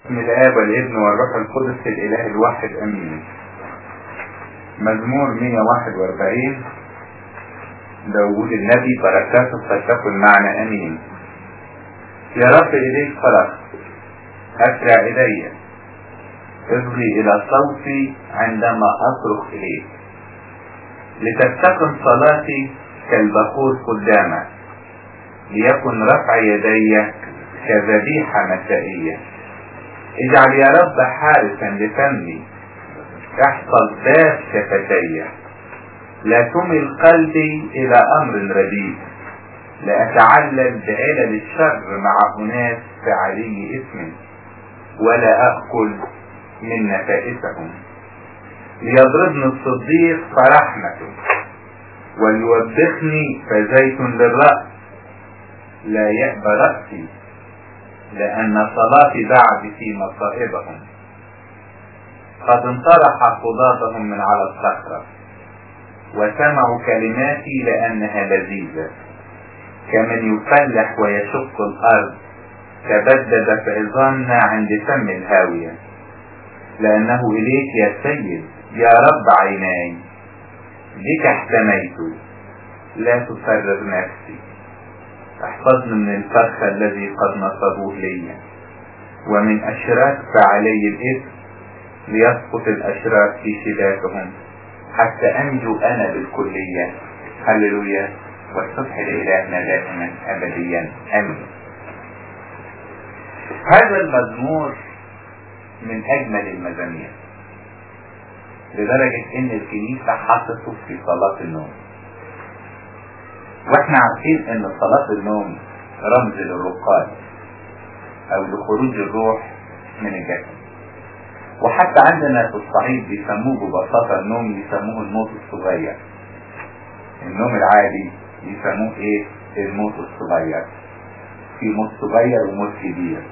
باسم الآب والابن والروح القدس الإله الواحد أمين مزمور 141 داوود النبي بركاته فتكن معنا أمين يا رب إليك خلق أسرع إلي اصغي إلى صوتي عندما أصرخ إليك لتستكن صلاتي كالبخور قدامك ليكن رفع يدي كذبيحة مسائية اجعل يا رب حارسا لفمي احفظ باب شفتي لا تمل قلبي الى امر رديء لا اتعلل بعلل الشر مع اناس فعلي اسم ولا اكل من نفائسهم ليضربني الصديق فرحمته وليوبخني فزيت للرأس لا يأبى رأسي لأن صلاتي بعد في مصائبهم قد انطرح قضاتهم من على الصخرة وسمعوا كلماتي لأنها لذيذة كمن يفلح ويشق الأرض تبدد في عظامنا عند فم الهاوية لأنه إليك يا سيد يا رب عيناي بك احتميت لا تفرغ نفسي احفظني من الفخ الذي قد نصبوه لي ومن أشراك فعلي الإثم ليسقط الأشراك في شباكهم حتى أنجو أنا بالكلية هللويا والصبح لإلهنا دائما أبديا آمين هذا المزمور من أجمل المزامير لدرجة إن الكنيسة حطته في صلاة النوم واحنا عارفين ان صلاة النوم رمز للرقاد او لخروج الروح من الجسد وحتى عندنا في الصعيد بيسموه ببساطة النوم يسموه الموت الصغير النوم العادي يسموه ايه الموت الصغير في موت صغير وموت كبير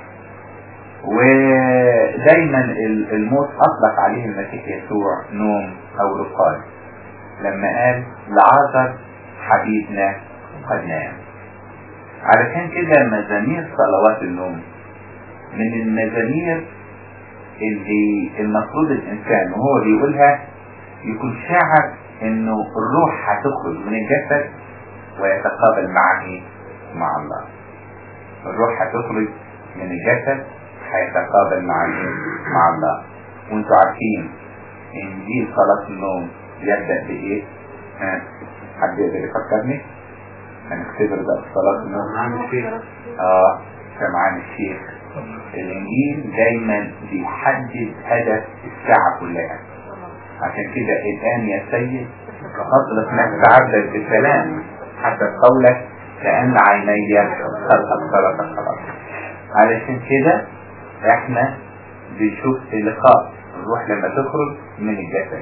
ودايما الموت اطلق عليه المسيح يسوع نوم او رقاد لما قال لعازر حبيبنا قد نام علشان كده مزامير صلوات النوم من المزامير اللي المفروض الانسان وهو بيقولها يكون شاعر انه الروح هتخرج من الجسد ويتقابل معه مع الله الروح هتخرج من الجسد هيتقابل مع مع الله وانتوا عارفين انجيل صلاة النوم يبدأ بايه؟ ها حد يقدر يفكرني هنختبر بقى في صلاة النوم سمعان الشيخ اه سمعان الشيخ الانجيل دايما بيحدد هدف الساعة كلها عشان كده الان يا سيد اطلق نفس عبدك بالسلام حسب قولك كأن عيني خلقت خلقت خلاص علشان كده احنا بنشوف اللقاء الروح لما تخرج من الجسد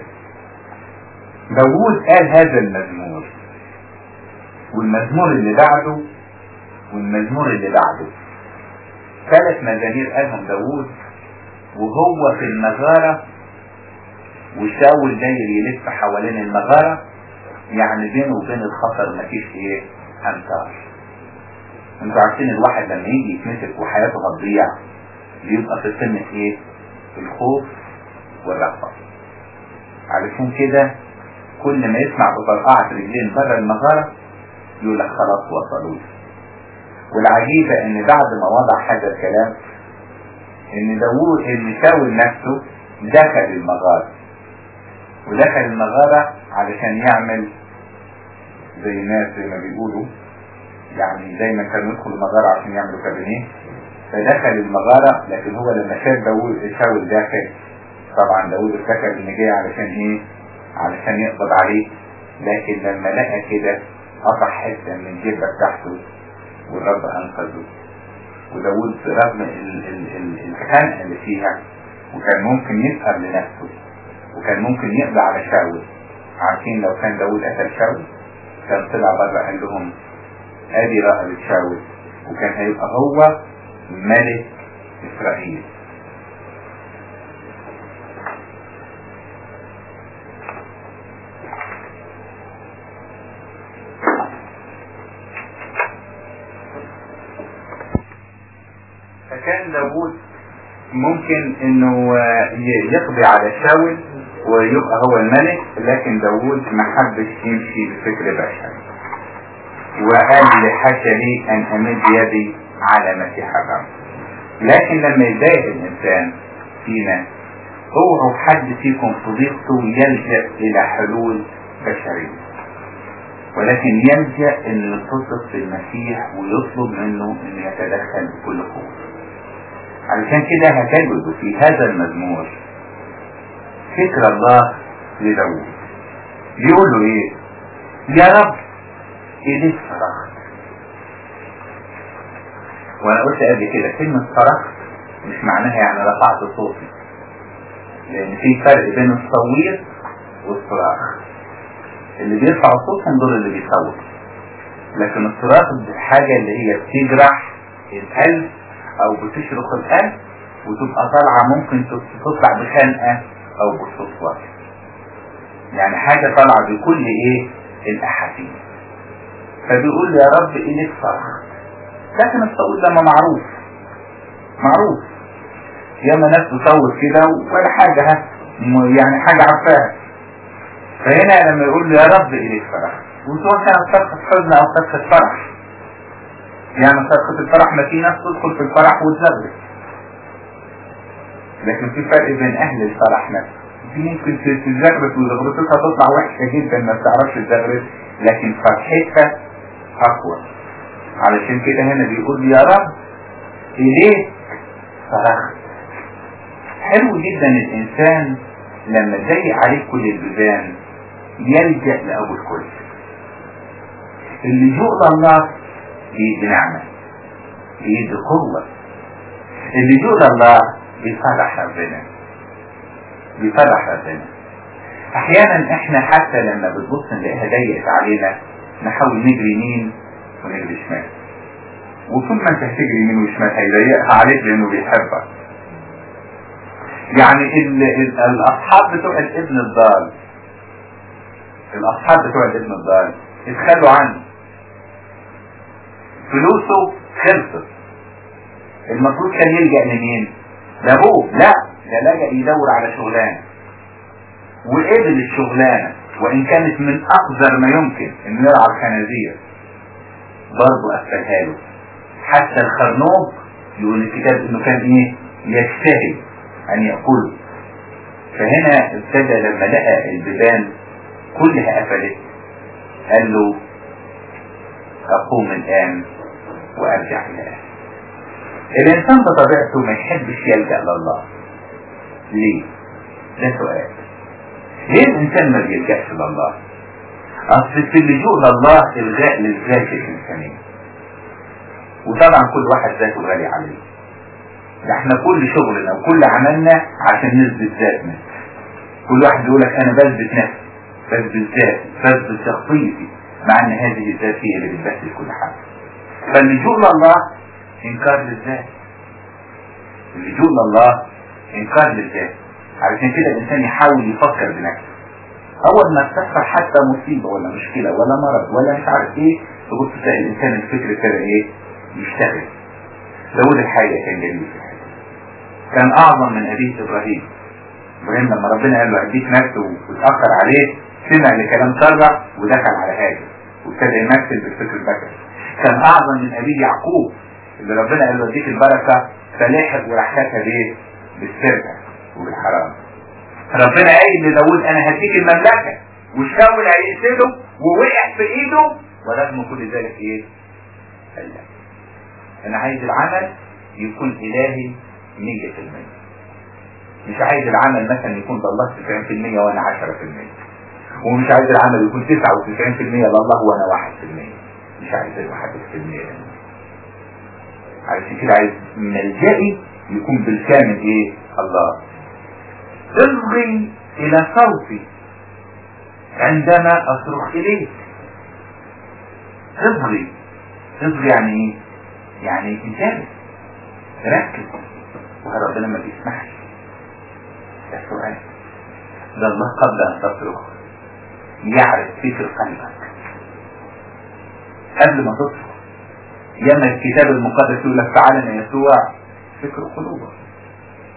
داوود قال هذا المزمور والمزمور اللي بعده والمزمور اللي بعده ثلاث مزامير قالهم داوود وهو في المغارة وشاول داير يلف حوالين المغارة يعني بينه وبين الخطر مفيش ايه امتار انتوا عارفين الواحد لما يجي يتمسك وحياته هتضيع بيبقى في سنة ايه الخوف والرهبة علشان كده كل ما يسمع بطرقعة رجلين بره المغارة يقول لك خلاص وصلوا والعجيبة ان بعد ما وضع هذا الكلام ان داوود ان شاول نفسه دخل المغارة ودخل المغارة علشان يعمل زي الناس زي ما بيقولوا يعني دايما كانوا يدخلوا المغارة عشان يعملوا كابينيه فدخل المغارة لكن هو لما شاف داوود شاول داخل طبعا داوود افتكر ان جاي علشان ايه علشان يقبض عليه لكن لما لقى كده قطع حتة من الجبة بتاعته والرب انقذه وداود رغم الخنقة اللي فيها وكان ممكن يسأل لنفسه وكان ممكن يقضي على شاول عارفين لو كان داود قتل شاول كان طلع بره قال لهم ادي رقبة شاول وكان هيبقى هو ملك اسرائيل فكان داوود ممكن انه يقضي على شاول ويبقى هو الملك لكن داوود ما حبش يمشي بفكر بشري وقال لحاشا لي ان امد يدي على مسيح الرب لكن لما يضايق الانسان فينا اوعوا حد فيكم صديقته يلجا الى حلول بشريه ولكن يلجا انه يتصل بالمسيح ويطلب منه انه يتدخل بكل قوه علشان كده هتجد في هذا المزمور فكر الله لداود بيقول له ايه يا رب اليك صرخت وانا قلت قبل كده كلمة صرخت مش معناها يعني رفعت صوتي لان في فرق بين الصويت والصراخ اللي بيرفعوا صوتهم دول اللي بيصوت لكن الصراخ دي حاجة اللي هي بتجرح القلب او بتشرخ القلب وتبقى طالعة ممكن تطلع بخنقة او بالصدفة يعني حاجة طالعة بكل ايه الاحاسيس فبيقول يا رب اليك صرخ لكن الصوت ده ما معروف معروف ياما ناس تصوت كده ولا حاجة ها يعني حاجة عارفاها فهنا لما يقول له يا رب اليك صرخ وسواء كانت صرخة حزن او صرخة فرح يعني صرخة الفرح ما في ناس تدخل في الفرح وتزغرف لكن في فرق بين اهل الفرح نفسه في ممكن تزغرف وزغرفتها تطلع وحشة جدا ما بتعرفش تزغرف لكن فرحتها اقوى علشان كده هنا بيقول يا رب اليك صرخت حلو جدا الانسان لما تضيق عليه كل البيبان يلجأ لأبو الكل اللجوء لله بيدي نعمة بيدي قوة اللجوء لله بيفرح ربنا بيفرح ربنا احيانا احنا حتى لما بتبص نلاقيها ضيقت علينا نحاول نجري يمين ونجري شمال وطول ما انت هتجري يمين وشمال هيضيقها عليك لانه بيحبك يعني ال ال الاصحاب بتوع الابن الضال الاصحاب بتوع الابن الضال اتخلوا عنه فلوسه خلصت المفروض كان يلجأ لمين لابوه لا ده لجأ يدور على شغلانه وقبل الشغلانه وان كانت من اقذر ما يمكن انه يرعى الخنازير برضه قفلها له حتى الخرنوب يقول الكتاب انه كان ايه يجتهد ان يأكله فهنا ابتدى لما لقى البيبان كلها قفلت قال له اقوم الان وارجع الى اهلي الانسان بطبيعته ما يحبش يلجأ لله ليه ده سؤال ليه الانسان ما بيلجأش لله اصل في اللجوء لله الغاء للذات الانسانيه وطبعا كل واحد ذاته غالي عليه ده احنا كل شغلنا وكل عملنا عشان نثبت ذاتنا كل واحد يقول لك انا بثبت نفسي بثبت ذاتي بثبت شخصيتي مع ان هذه الذات هي اللي بتبهدل كل حاجه فاللجوء لله انكار للذات اللجوء لله انكار للذات علشان كده الانسان يحاول يفكر بنفسه اول ما تحصل حتى مصيبه ولا مشكله ولا مرض ولا مش عارف ايه تبص تلاقي الانسان الفكر ابتدى ايه يشتغل داود الحقيقه كان جميل في الحياه كان اعظم من ابيه ابراهيم ابراهيم لما ربنا قال له اديك نفسه وتاخر عليه سمع لكلام ساره ودخل على هاجر وابتدى يمثل بالفكر البشري كان اعظم من ابيه يعقوب اللي ربنا قال له اديك البركه فلاحق وراح خدها بايه؟ بالسرقه وبالحرام ربنا قايل لداود انا هديك المملكه وشاول هيقتله ووقع في ايده ورغم كل ذلك ايه؟ قال لا انا عايز العمل يكون الهي 100% مش عايز العمل مثلا يكون لله 90% وانا 10% ومش عايز العمل يكون 99% لله وانا 1% مش عايز ال 1% علشان كده عايز ملجئي يكون بالكامل ايه الله اصغي الى صوتي عندما اصرخ اليك اصغي اصغي يعني ايه يعني انتبه ركز وربنا ما بيسمحش ده سؤال ده الله قبل ان تصرخ يعرف فكر قلبك قبل ما تصرخ ياما الكتاب المقدس يقول لك فعلنا يسوع فكر قلوبك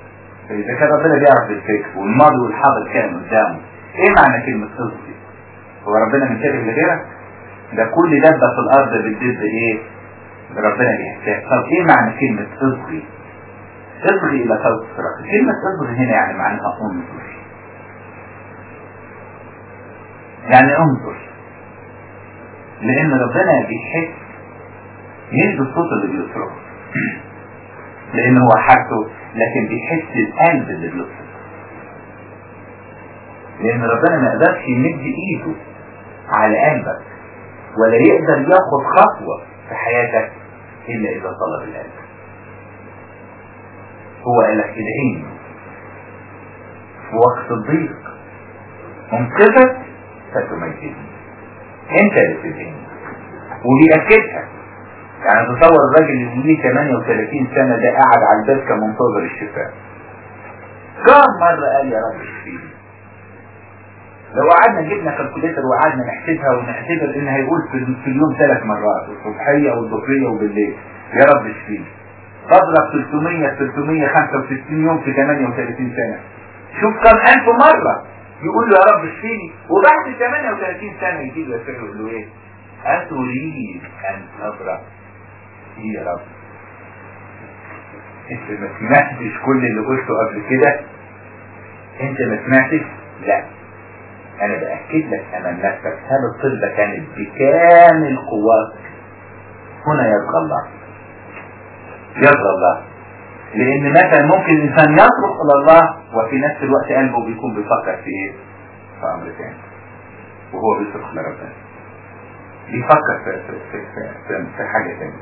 فاذا كان ربنا بيعرف الفكر والماضي والحاضر كان قدامه ايه معنى كلمة اصغي هو ربنا من كده لغيرك ده كل دابة في الارض بتدب ايه ربنا بيحساب طب ايه معنى كلمة اصغي اصغي الى صوت الصراط كلمة اصغي هنا يعني معناها انظر يعني انظر لان ربنا بيحس مش بالصوت اللي بيصرخ لان هو حاجته لكن بيحس القلب اللي بيصرخ لان ربنا ما يقدرش يمد ايده على قلبك ولا يقدر ياخد خطوة في حياتك الا اذا طلب القلب هو قال لك ادعيني في وقت الضيق انقذك فتمجدني انت اللي تدعيني وبيأكدها يعني تصور الراجل اللي ليه 38 سنة ده قاعد على الباب كمنتظر الشفاء كم مرة قال يا رب اشفيني لو قعدنا جبنا كالكوليتر وقعدنا نحسبها ونعتبر ان هيقول في, في اليوم ثلاث مرات الصبحية والظهرية وبالليل يا رب اشفيني تضرب 300 365 يوم في 38 سنة شوف كم ألف مرة يقول له يا رب اشفيني وبعد 38 سنة يجي له يسأله يقول له ايه أتريد أن تبرأ إيه يا رب انت ما سمعتش كل اللي قلته قبل كده انت ما سمعتش لا انا باكد لك امام نفسك هل الطلبة كانت بكامل قواتك هنا يبقى الله يرضى الله لان مثلا ممكن الانسان يصرخ الى الله وفي نفس الوقت قلبه بيكون بيفكر في ايه في امر ثاني وهو بيصرخ لربنا بيفكر في, في, في, في, في, في حاجة ثانيه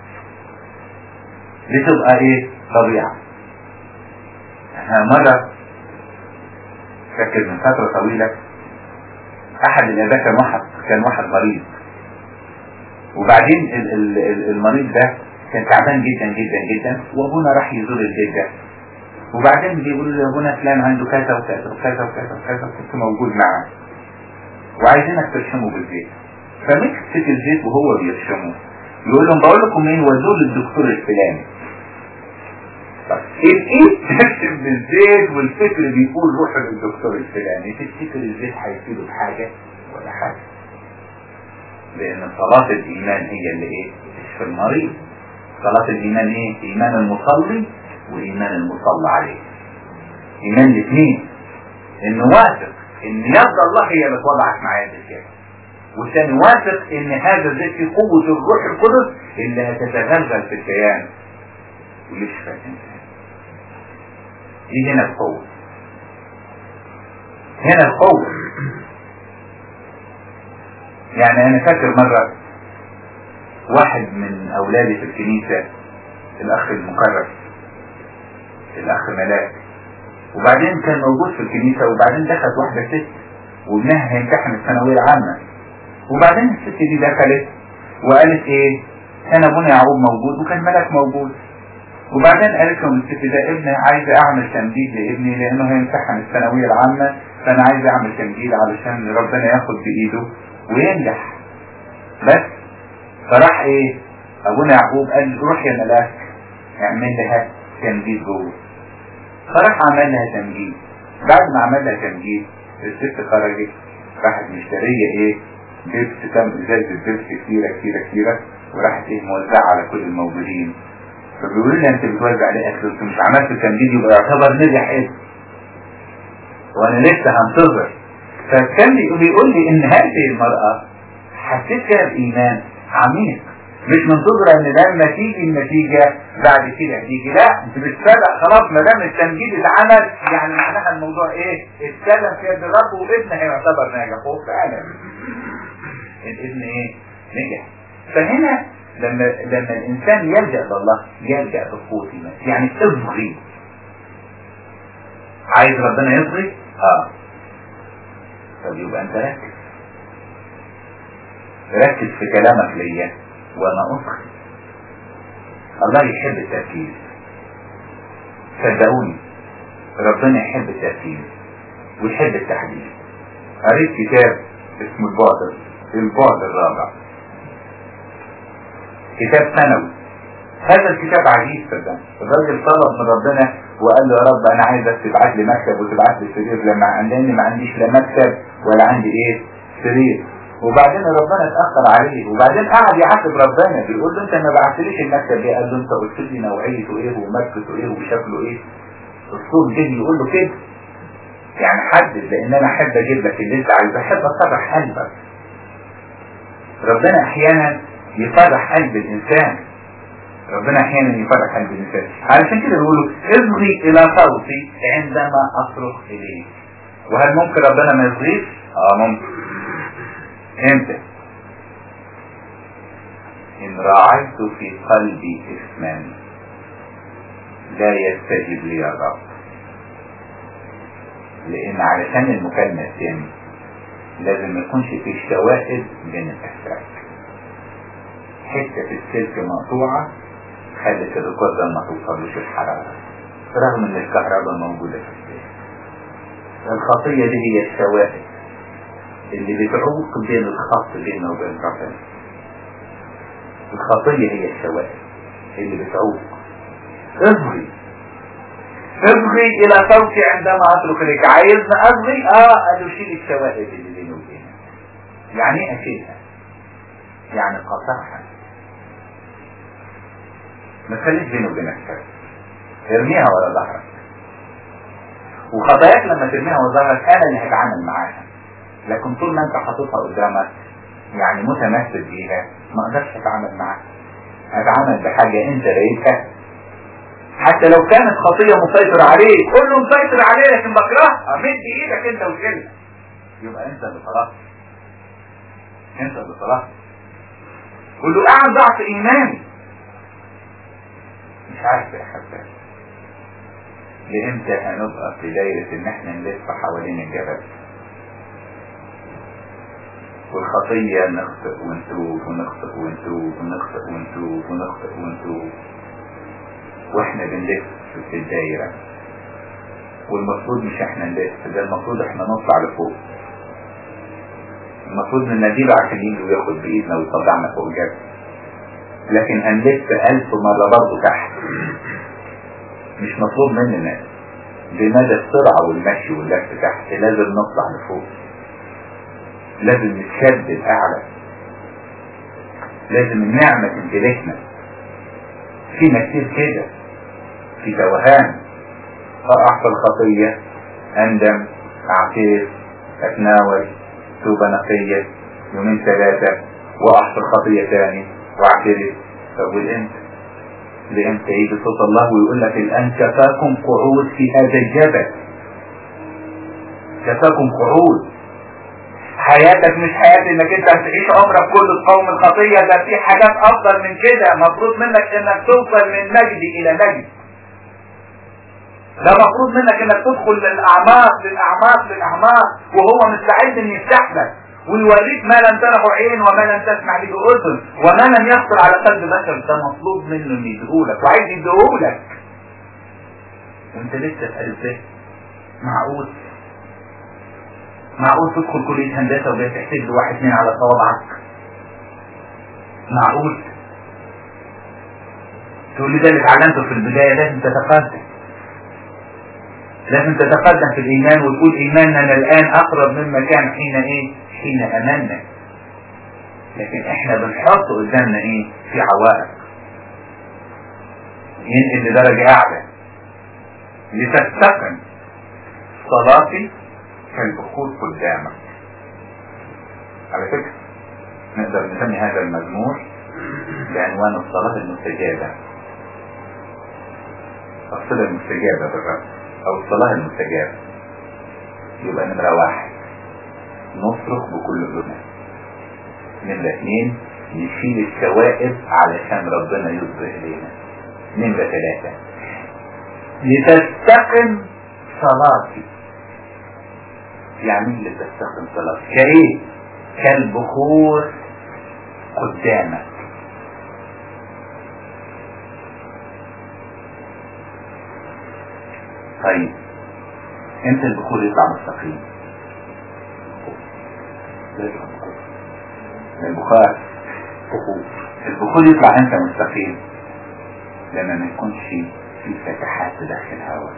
بتبقى ايه طبيعة احنا مرة فاكر من فترة طويلة احد الاباء كان واحد كان واحد مريض وبعدين ال ال ال المريض ده كان تعبان جدا جدا جدا وابونا راح يزور البيت ده وبعدين بيقول له ابونا فلان عنده كذا وكذا وكذا وكذا وكذا كنت موجود معاه وعايزينك ترشمه بالزيت فمسك الزيت وهو بيرشمه يقول لهم بقول لكم ايه ودوه للدكتور الفلاني طب الايد تكتب بالزيت والفكر بيقول روح للدكتور الفلاني تفتكر الزيت هيفيده بحاجة ولا حاجة لان صلاة الايمان هي اللي ايه تشفي المريض صلاة الايمان ايه ايمان المصلي وايمان المصلى عليه ايمان الاثنين انه واثق ان يد الله هي اللي توضعك معايا بالكامل والثاني واثق ان هذا الزيت في قوة الروح القدس اللي هتتغلغل في الكيان ويشفى الانسان دي هنا القوة هنا القوة يعني انا فاكر مرة واحد من اولادي في الكنيسة الاخ المكرس الاخ ملاك وبعدين كان موجود في الكنيسة وبعدين دخلت واحدة ست وابنها هيمتحن الثانوية العامة وبعدين الست دي دخلت وقالت ايه كان ابونا يعقوب موجود وكان ملك موجود وبعدين قالت لهم الست ده ابني عايز اعمل تمديد لابني لانه هيمتحن الثانوية العامة فانا عايز اعمل تمديد علشان ربنا ياخد بايده وينجح بس فراح ايه ابونا يعقوب قال روح يا ملاك اعمل لها تمديد جوه فراح عمل لها تمجيد بعد ما عمل لها تمجيد الست خرجت راحت مشترية ايه بيبس كام ازازة بيبس كتيرة كتيرة كتيرة وراحت ايه موزعة على كل الموجودين فبيقولوا لي انت بتوزع ليه اكل انت مش عملت التمجيد يبقى يعتبر نجح ايه وانا لسه هنتظر فكان بيقول لي ان هذه المرأة حسيت فيها بايمان عميق مش منتظرة ان لما تيجي النتيجة بعد كده هتيجي لا انت بتصدق خلاص ما دام التمجيد اتعمل يعني معناها الموضوع ايه اتكلم في يد الرب وابن هيعتبر ناجح هو فعلا الابن ايه نجح فهنا لما لما الانسان يلجأ لله يلجأ بقوة ايمان يعني اصغي عايز ربنا يصغي اه طب يبقى انت ركز ركز في كلامك ليا وانا اصغي الله يحب التركيز صدقوني ربنا يحب التركيز ويحب التحديد قريت كتاب اسمه البعد البعد الرابع كتاب سنوي هذا الكتاب عجيب صدقني الراجل طلب من ربنا وقال له يا رب انا عايزك تبعت لي مكتب وتبعت لي سرير لما لاني ما عنديش لا مكتب ولا عندي ايه سرير وبعدين ربنا اتاخر عليه وبعدين قعد يعاتب ربنا بيقول له انت ما بعتليش المكتب ليه قال له انت قلت لي نوعيته ايه وماركته ايه وشكله ايه الصوت جه يقول له كده يعني حدد لان انا احب اجيب لك اللي انت عايزه احب افرح قلبك ربنا احيانا يفرح قلب الانسان ربنا احيانا يفرح قلب الانسان علشان كده بيقولوا اصغي الى صوتي عندما اصرخ اليك وهل ممكن ربنا ما يصغيش؟ اه ممكن امتى؟ ان راعيت في قلبي اسما لا يستجب لي الرب لان علشان المكالمة الثانية لازم ما يكونش في شوائب بين الاسلاك حتة في السلك مقطوعة خلت الركود ده ما توصلوش الحرارة رغم ان الكهرباء موجودة في السلك الخطية دي هي الشوائب اللي بتعوق بين الخط بينه وبين ربنا الخطية هي الشوائب اللي بتعوق اصغي اصغي الى صوتي عندما اترك لك عايزنا اصغي اه قال له شيل الشوائب اللي بيني وبينك يعني ايه اشيلها يعني قطعها ما تخليش بيني وبينك شوائب ارميها ورا ظهرك وخطاياك لما ترميها ورا ظهرك انا اللي هتعامل معاها لكن طول ما انت حاططها قدامك يعني متمسك بيها ما اقدرش اتعامل معاها اتعامل بحاجة انت رايتها حتى لو كانت خطية مسيطر عليه قول له مسيطر عليه لكن بكرهها مد ايدك انت وشيلها يبقى انت اللي طلبت انت اللي طلبت قول له اعمل ضعف ايماني مش عارف يا حبايبي لامتى هنبقى في دايرة ان احنا نلف حوالين الجبل والخطية نخطئ ونتوب ونخطئ ونتوب ونخطئ ونتوب ونخطئ ونتوب واحنا بنلف في الدايرة والمفروض مش احنا نلف ده المفروض احنا نطلع لفوق المفروض نناديله عشان يجي وياخد بايدنا ويطلعنا فوق الجبل لكن هنلف ألف مرة برضه تحت مش مطلوب مننا بمدى السرعة والمشي واللف تحت لازم نطلع لفوق لازم نتشد الأعلى لازم النعمة تمتلكنا في كتير كده في توهان أقع في الخطية أندم أعترف أتناول توبة نقية يومين ثلاثة وأقع في الخطية تاني وأعترف طب والإمتى؟ لإمتى يجي صوت الله ويقول لك الآن كفاكم قعود في هذا الجبل كفاكم قعود حياتك مش حياة انك انت هتعيش عمرك كله تقاوم الخطية ده في حاجات افضل من كده مفروض منك انك توصل من مجد الى مجد ده مفروض منك انك تدخل للاعماق للاعماق للاعماق وهو مستعد ان يفتح لك ويوريك ما لم تره عين وما لم تسمع به اذن وما لم يخطر على قلب بشر ده مطلوب منه انه يديهولك وعايز يديهولك انت لسه في قلبك معقول معقول تدخل كلية هندسة وجاي تحسب واحد اثنين على صوابعك معقول تقول لي ده اللي اتعلمته في البداية لازم تتقدم لازم تتقدم في الإيمان وتقول إيماننا الآن أقرب مما كان حين إيه؟ حين أمنا لكن إحنا بنحط قدامنا إيه؟ في عوائق ينقل لدرجة أعلى لتستقم صلاتي كالبخور قدامك على فكرة نقدر نسمي هذا المزمور بعنوان الصلاة المستجابة الصلاة المستجابة بالرب أو الصلاة المستجابة يبقى نمرة واحد نصرخ بكل قلوبنا نمرة اثنين نشيل الشوائب علشان ربنا يصبر إلينا نمرة ثلاثة لتستقم صلاتي يعني اللي تستخدم صلاة كايه كالبخور قدامك طيب امتى البخور يطلع مستقيم البخار بخور البخور يطلع امتى مستقيم لما ما يكونش في فتحات تدخل الهواء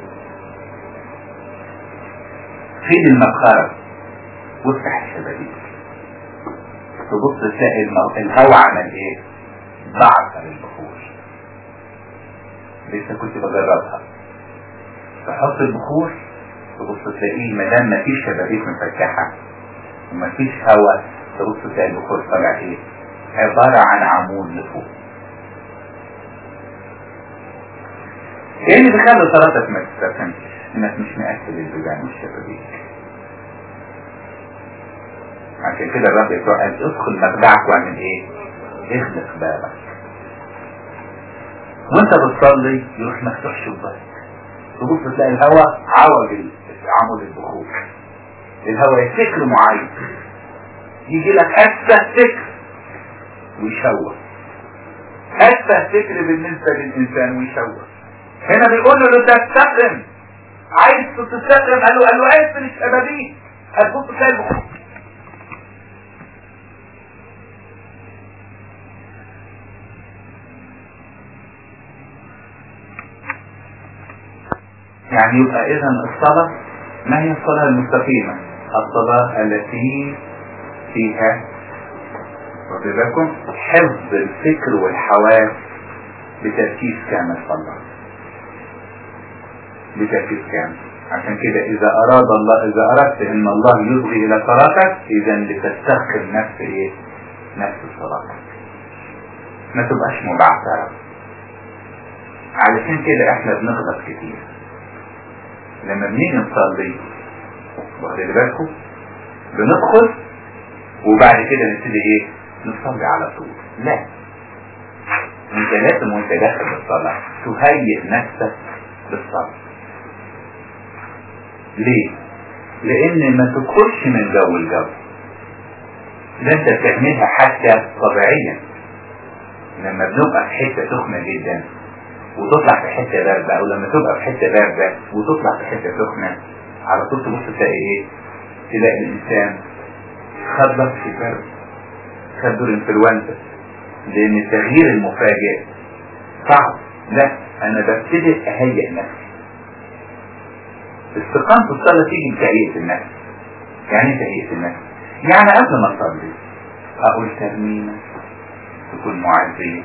خد المبخرة وافتح الشبابيك تبص تلاقي الهواء عمل ايه بعثر البخور لسه كنت بجربها تحط البخور تبص تلاقيه ما دام مفيش شبابيك مفتحة ومفيش هواء تبص تلاقي البخور طالع ايه عبارة عن عمود لفوق ايه اللي بيخلي صلاتك ما تستسلمش انك مش مقفل البيبان والشبابيك عشان كده الرب يسوع قال ادخل مخدعك واعمل ايه اغلق بابك وانت بتصلي يروح مفتوح شباك تبص تلاقي الهواء عوج عمود البخور الهواء فكر معين يجي لك أسفه فكر ويشوه أسفه فكر بالنسبة للإنسان ويشوه هنا بيقول له تستخدم عايز تستخدم قال له قال له اقفل الشبابيك هتبص تلاقي البخور يعني يبقى اذا الصلاة ما هي الصلاة المستقيمة الصلاة التي فيها بالكم حفظ الفكر والحواس بتركيز كامل في الله بتركيز كامل عشان كده اذا اراد الله اذا اردت ان الله يصغي الى صلاتك اذا لتستخدم نفس ايه نفس صلاتك ما تبقاش مبعثرة علشان كده احنا بنغلط كتير لما بنيجي نصلي واخدين بالكم بندخل وبعد كده نبتدي ايه نصلي على طول لا انت لازم وانت داخل الصلاة تهيئ نفسك للصلاة ليه لان ما تدخلش من جو الجو ده انت بتعملها حتى طبيعيا لما بنبقى في حتة سخنة جدا وتطلع في حتة باردة او لما تبقى في حتة باردة وتطلع في حتة سخنة على طول تبص تلاقي ايه تلاقي الانسان خد بس في برد خد دور انفلونزا لان التغيير المفاجئ صعب لا انا ببتدي اهيئ نفسي استقامة الصلاة تيجي بتهيئة النفس يعني تهيئة النفس يعني قبل ما اصلي اقول ترميمة تكون معزية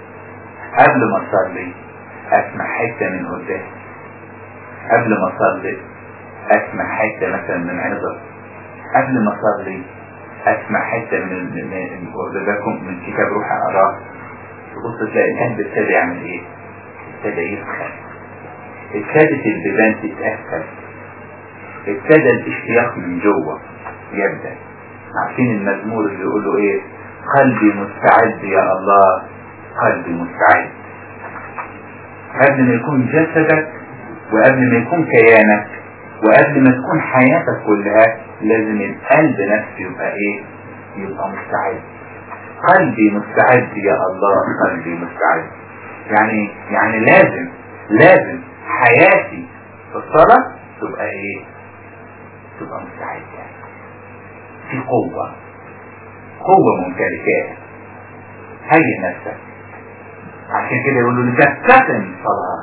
قبل ما اصلي اسمع حتة من قدام قبل ما اصلي اسمع حتة مثلا من عظة قبل ما اصلي اسمع حتة من من واخدكم من كتاب روح اقراه تبص تلاقي القلب ابتدى يعمل ايه؟ ابتدى يسخن ابتدت البيبان تتأثر ابتدى الاشتياق من جوه يبدأ عارفين المزمور اللي يقولوا ايه قلبي مستعد يا الله قلبي مستعد قبل ما يكون جسدك وقبل ما يكون كيانك وقبل ما تكون حياتك كلها لازم القلب نفسه يبقى ايه يبقى مستعد قلبي مستعد يا الله قلبي مستعد يعني يعني لازم لازم حياتي في الصلاة تبقى ايه تبقى مستعدة في قوة قوة ممتلكاها هيئ نفسك عشان كده يقولوا لتستقم صلاة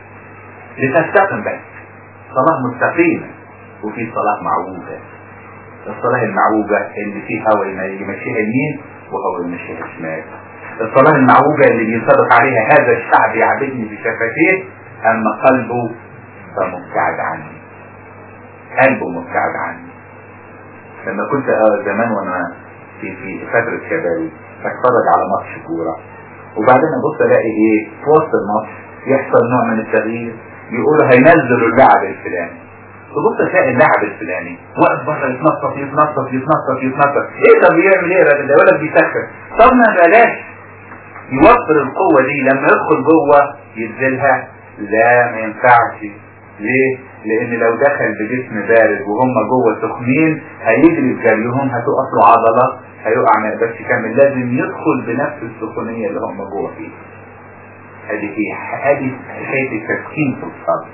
لتستقم بس صلاة مستقيمة وفي صلاة معوجة الصلاة المعوجة اللي فيه هوا يمشيها يمين وهوا يمشيها شمال الصلاة المعوجة اللي بينطبق عليها هذا الشعب يعبدني بشفتيه أما قلبه فمبتعد عني قلبه مبتعد عني لما كنت زمان وانا في في فترة شبابي بتفرج على ماتش كورة وبعدين ابص الاقي ايه في وسط الماتش يحصل نوع من التغيير يقولوا هينزلوا اللاعب الفلاني تبص تلاقي اللاعب الفلاني واقف بره يتنطط يتنطط يتنطط يتنطط ايه طب بيعمل ايه الراجل ده ولا بيسخن طب ما بلاش يوفر القوة دي لما يدخل جوه ينزلها لا ما ينفعش ليه؟ لان لو دخل بجسم بارد وهم جوه سخنين هيجري في جريهم هتقف له عضلة هيقع ما يقدرش يكمل لازم يدخل بنفس السخونية اللي هم جوه فيها هذه هي هذه حكاية التسكين في الصلاة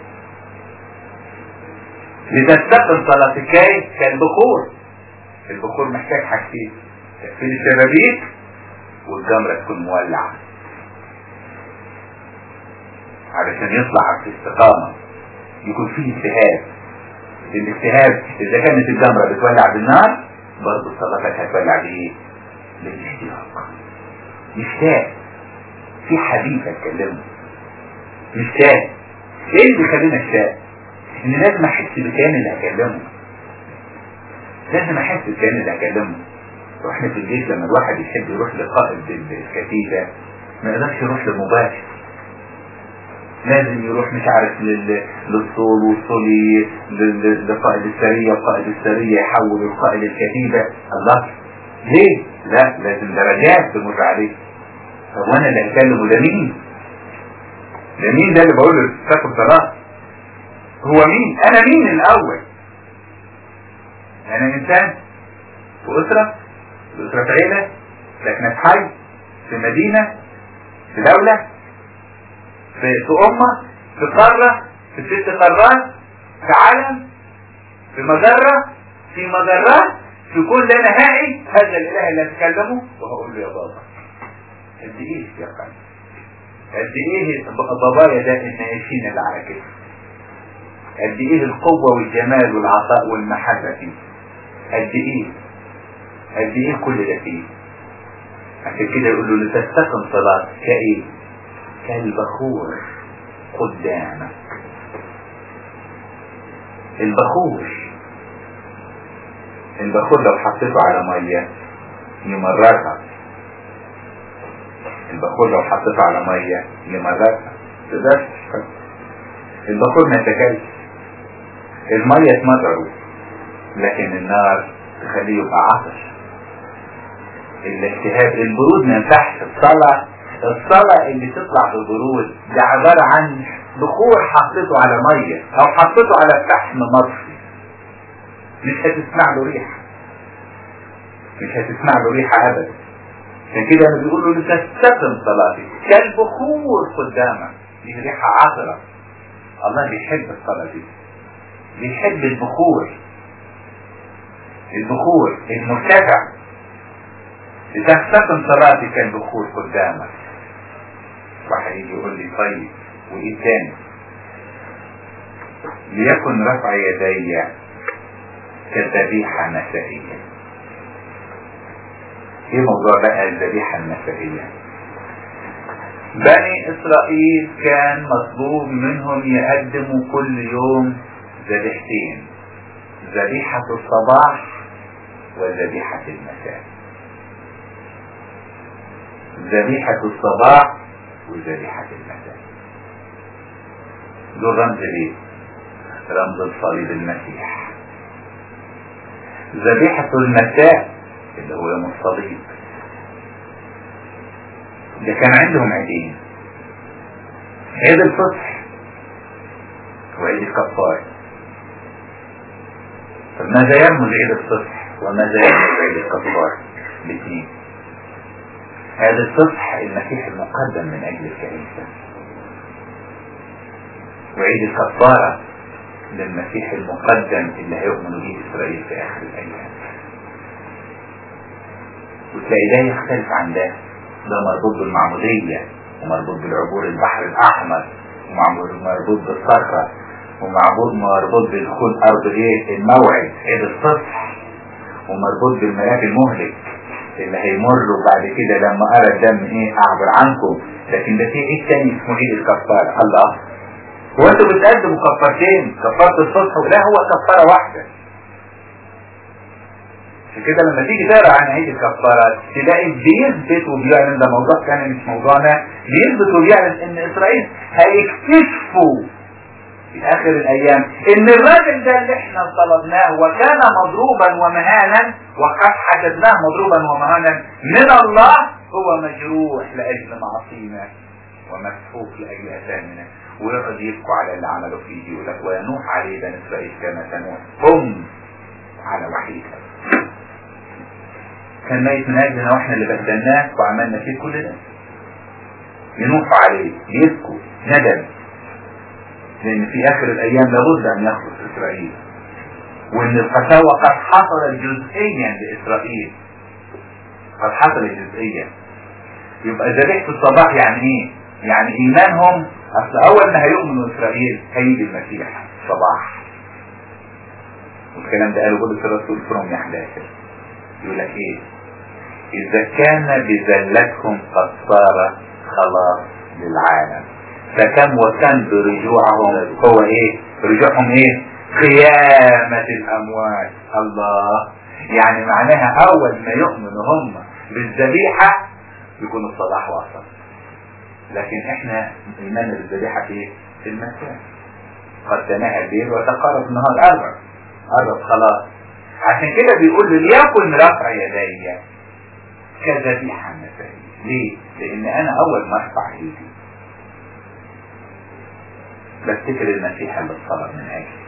لتستقل صلاتك كالبخور البخور محتاج حاجتين تقفيل الشبابيك والجمرة تكون مولعة علشان يطلع في استقامة يكون فيه اجتهاد الاجتهاد اذا كانت الجمرة بتولع بالنار برضه صلاتك هتولع بايه؟ بالاشتياق مشتاق في حديث اتكلمه مشتاق ايه اللي بيخلينا اشتاق؟ ان لازم احس بالكيان اللي هكلمه لازم احس بالكيان اللي هكلمه واحنا في الجيش لما الواحد يحب يروح لقائد الكتيبة ما يقدرش يروح للمباشر لازم يروح مش عارف لل- للصول والصولي لل- لقائد السرية وقائد السرية يحول القائد الكتيبة الله ليه؟ لا لازم درجات تمر عليه طب وانا اللي هكلمه ده مين؟ ده مين ده اللي بقول له تاخد صلاة؟ هو مين؟ انا مين الاول؟ انا انسان في اسرة في اسرة في عيلة ساكنة في حي في مدينة في دولة في, في أمة في قارة في ست قارات في عالم في مجرة في مجرات في كل نهائي هذا الإله اللي أتكلمه وهقول له يا بابا قد إيه يا قلبي قد إيه بابايا ده النايشين اللي على كده قد إيه القوة والجمال والعطاء والمحبة فيه قد إيه قد إيه كل ده فيه عشان كده يقول له لتستقم صلاة كإيه كالبخور قدامك البخور البخور لو حطيته على مية يمررها البخور لو حطيته على مية يمررها تقدرش البخور ما يتكلش المية تمرره لكن النار تخليه يبقى عطش الاجتهاد البرود ما ينفعش الصلاة الصلاة اللي تطلع ببرود ده عبارة عن بخور حطيته على مية او حطيته على فحم مطفي مش هتسمع له ريحة مش هتسمع له ريحة ابدا عشان كده انا بيقول له لتستقم صلاتي كالبخور قدامك دي ريحة عطرة الله بيحب الصلاة دي بيحب البخور البخور المرتفع لتستقم صلاتي كالبخور قدامك واحد يجي يقول لي طيب وايه تاني ليكن رفع يدي كالذبيحة النسائية ايه موضوع بقى الذبيحة النسائية بني اسرائيل كان مطلوب منهم يقدموا كل يوم ذبيحتين ذبيحة الصباح وذبيحة المساء ذبيحة الصباح وذبيحة المساء دول رمز ليه رمز الصليب المسيح ذبيحة المساء اللي هو يوم الصليب ده كان عندهم عيدين عيد الفصح وعيد الكفار طب ماذا يرمز عيد الفصح وماذا يرمز عيد الكفار الاثنين هذا الفصح المسيح المقدم من اجل الكنيسة وعيد الكفارة للمسيح المقدم اللي هيؤمن به اسرائيل في اخر الايام وتلاقي ده يختلف عن ده ده مربوط بالمعمودية ومربوط بالعبور البحر الأحمر ومربوط بالصخرة ومربوط مربوط بدخول أرض إيه الموعد عيد الصبح ومربوط بالملاك المهلك اللي هيمر وبعد كده لما أرى الدم إيه أعبر عنكم لكن ده في عيد تاني اسمه عيد الكفارة الله هو أنتوا بتقدموا كفارتين كفارة الصبح ولا هو كفارة واحدة عشان كده لما تيجي تقرا عن عيد الكفارات تلاقي بيثبت وبيعلن ده موضوع كان مش موضوعنا بيثبت وبيعلن ان اسرائيل هيكتشفوا في اخر الايام ان الراجل ده اللي احنا طلبناه وكان مضروبا ومهانا وقد حددناه مضروبا ومهانا من الله هو مجروح لاجل معاصينا ومسحوق لاجل اثامنا ويقعد يبكوا على اللي عملوا فيه يقول لك وينوح عليه بني اسرائيل كما تنوح هم على وحيدها كان ميت من اجلنا واحنا اللي بدلناه وعملنا فيه كل ده ينوحوا عليه يبكوا ندم لان في اخر الايام لابد ان يخلص اسرائيل وان القساوة قد حصل جزئيا لاسرائيل قد حصل جزئيا يبقى ذبيحة الصباح يعني ايه يعني ايمانهم اصل اول ما هيؤمنوا اسرائيل هيجي المسيح صباح والكلام ده قاله بولس الرسول في رومية 11 يقول لك ايه اذا كان بذلتكم قد صار خلاص للعالم فكم وكم برجوعهم هو ايه رجوعهم ايه قيامة الاموات الله يعني معناها اول ما يؤمنوا هم بالذبيحة يكون الصلاح وصل لكن احنا ايمان بالذبيحة في ايه؟ في المكان قد تناهى الليل وتقارب النهار قرب قرب خلاص عشان كده بيقول له ليكن رفع يدي كذبيحة مثلا ليه؟ لان انا اول ما ارفع ايدي بفتكر المسيح اللي اتصلب من اجلي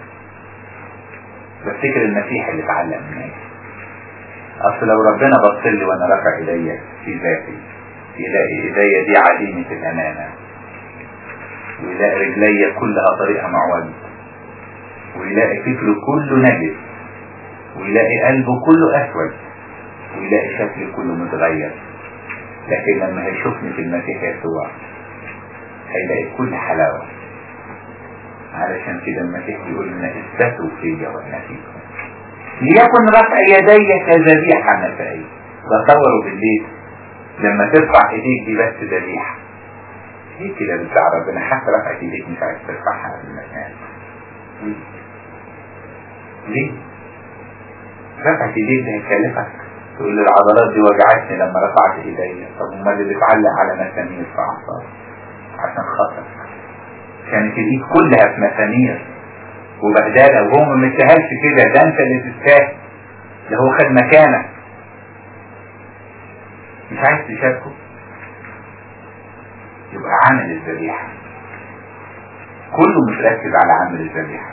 بفتكر المسيح اللي اتعلم من اجلي اصل لو ربنا بص لي وانا رافع ايديا في ذاتي يلاقي ايديا دي عديمة الامانة ويلاقي رجلي كلها طريقة معوج ويلاقي فكره كله نجس ويلاقي قلبه كله اسود ويلاقي شكلي كله متغير لكن لما هيشوفني في المسيح يسوع هيلاقي كل حلاوة علشان كده المسيح بيقول لنا اثبتوا فيا وانا فيكم ليكن رفع يدي كذبيحة مسائية بصوره بالليل لما ترفع ايديك دي بس ذبيحة ليه كده بتاع ربنا حتى رفعت ايديك مش عايز ترفعها في المكان ليه؟ ليه؟ رفعت ايديك ده هيكلفك تقول لي العضلات دي وجعتني لما رفعت ايدي طب امال اللي بتعلق على مسامير في اعصاب عشان خاطر كانت الايد كلها في مسامير وبهدله وهو ما مستاهلش كده ده انت اللي تستاهل ده هو خد مكانك مش عايز تشاركه يبقى عامل الذبيحة كله مش ركز على عامل الذبيحة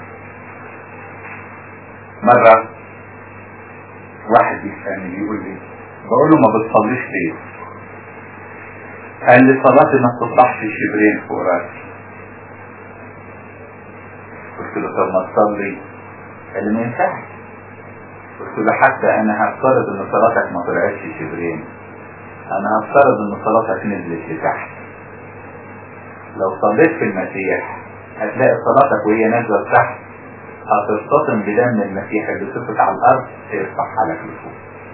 مرة واحد يسألني بيقول لي بقول له ما بتصليش ليه قال لي صلاتي ما بتطلعش شبرين فوق راسي قلت له طب ما تصلي قال لي ما ينفعش قلت له حتى انا هفترض ان صلاتك ما طلعتش شبرين انا هفترض ان صلاتك نزلت لتحت لو صليت في المسيح هتلاقي صلاتك وهي نازله لتحت هترتطم بدم المسيح اللي سقط على الارض هيرفعها لك لفوق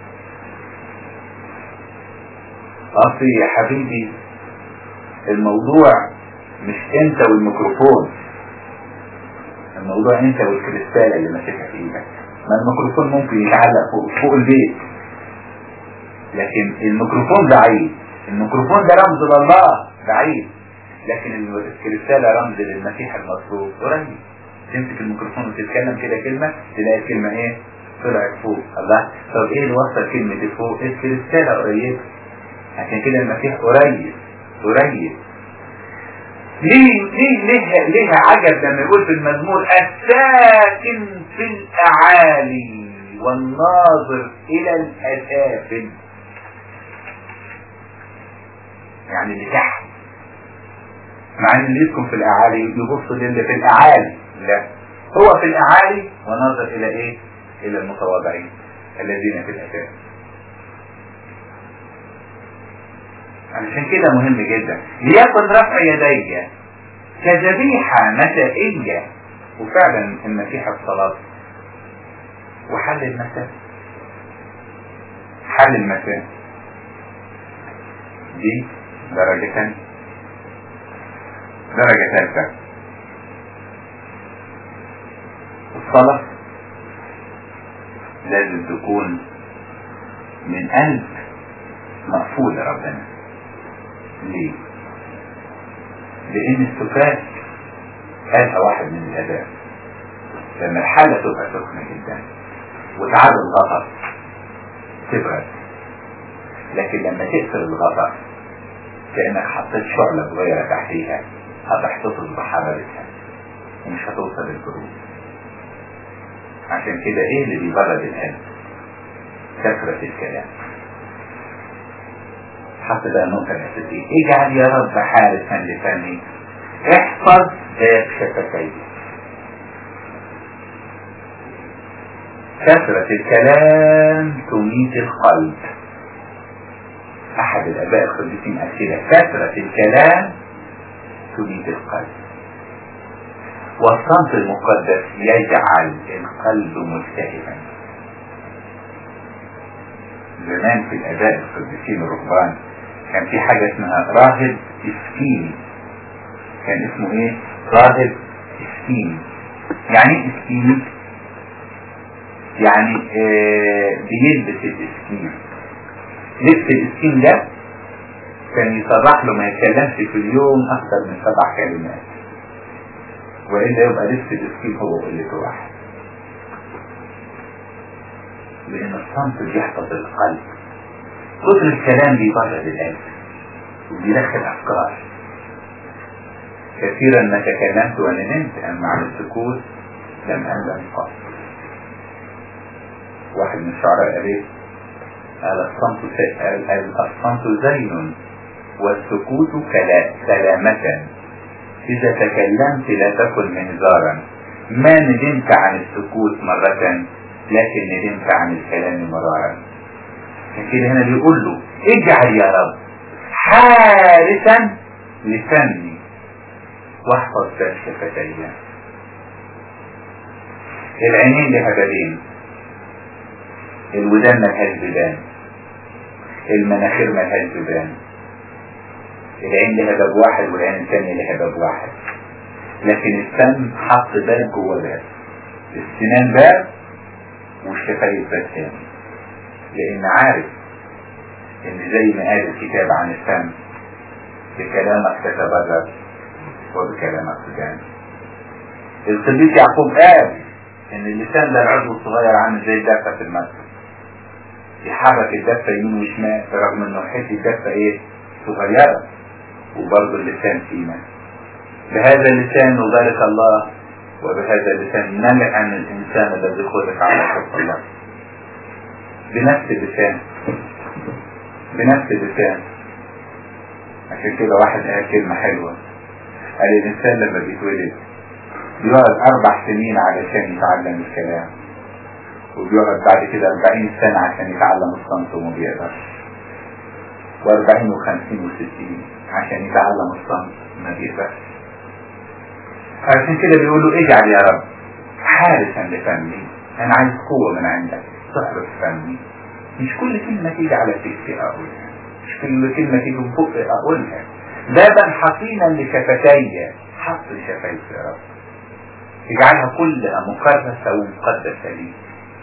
اصلي يا حبيبي الموضوع مش انت والميكروفون الموضوع انت والكريستالة اللي ماسكها في ايدك ما الميكروفون ممكن يتعلق فوق, فوق البيت لكن الميكروفون ضعيف الميكروفون ده رمز لله ضعيف لكن الكريستالة رمز للمسيح المصروف قريب تمسك الميكروفون وتتكلم كده كلمة تلاقي الكلمة ايه طلعت فوق الله طب ايه اللي وصل كلمة فوق الكريستالة قريبة عشان كده المسيح قريب قريب ليه ليه ليه ليه عجب لما يقول في المزمور الساكن في الاعالي والناظر الى الاسافل يعني اللي تحت مع ان اللي يسكن في الاعالي يبص للي في الاعالي لا هو في الاعالي وناظر الى ايه الى المتواضعين الذين في الاساس علشان كده مهم جدا ليكن رفع يدي كذبيحة مسائية وفعلا المسيح الصلاة وحل المساء حل المساء دي درجة ثانية درجة ثالثة الصلاة لازم تكون من قلب مقفول لربنا ليه؟ لأن السكات قالها واحد من الآباء لما الحالة تبقى سخنة جدا وتعاد الغطا تبرد لكن لما تقفل الغطا كأنك حطيت شعلة صغيرة تحتيها هتحتفظ بحرارتها ومش هتوصل للبرود عشان كده ايه اللي بيبرد القلب كثرة الكلام حط بقى النقطة الأساسية اجعل يا رب حارسا لفمي احفظ باب شفتي كثرة الكلام تميت القلب أحد احد الاباء القديسين قال كده كثرة الكلام تميت القلب والصمت المقدس يجعل القلب ملتهبا زمان في الاباء القديسين الرهبان كان في حاجة اسمها راهب اسكيني كان اسمه ايه راهب اسكيني يعني ايه اسكيني يعني آه بيلبس الاسكين لبس الاسكين ده كان يصرح له ما يتكلمش في اليوم اكثر من سبع كلمات والا يبقى لبس الاسكين هو قلته واحد لان الصمت بيحفظ القلب كتر الكلام بيبرد القلب وبيدخل افكار كثيرا ما تكلمت وانا نمت اما عن السكوت لم اندم قط واحد من الشعراء قال ايه قال الصمت قال الصمت زين والسكوت كلا سلامة إذا تكلمت لا تكن مهزارا ما ندمت عن السكوت مرة لكن ندمت عن الكلام مرارا كده هنا بيقول له اجعل يا رب حارسا لفمي واحفظ ذات شفتي العينين لها بدين الودان ملهاش بيبان المناخير ملهاش بيبان العين لها باب واحد والعين الثانية لها باب واحد لكن الفم حط باب جوه باب السنان باب والشفايف باب ثاني لان عارف ان زي ما قال الكتاب عن الفم بكلامك تتبرر وبكلامك تجانب القديس يعقوب قال ان اللسان ده العضو الصغير عامل زي الدفة في المسجد يحرك الدفة يمين وشمال رغم انه حته الدفة ايه صغيرة وبرضه اللسان فينا بهذا اللسان نبارك الله وبهذا اللسان نلعن الانسان الذي خلق على حب الله بنفس اللسان بنفس اللسان عشان كده واحد قال كلمة حلوة قال الانسان لما بيتولد بيقعد اربع سنين علشان يتعلم الكلام وبيقعد بعد كده اربعين سنة عشان يتعلم الصمت وما بيقدرش واربعين وخمسين وستين عشان يتعلم الصمت ما بيقدرش عشان كده بيقولوا اجعل يا رب حارسا لفمي انا عايز قوة من عندك تحرس فمي مش كل كلمة تيجي على فكري اقولها مش كل كلمة تيجي من بقي اقولها بابا حصينا لشفتي حط شفايف يا رب اجعلها كلها مكرسة ومقدسة لي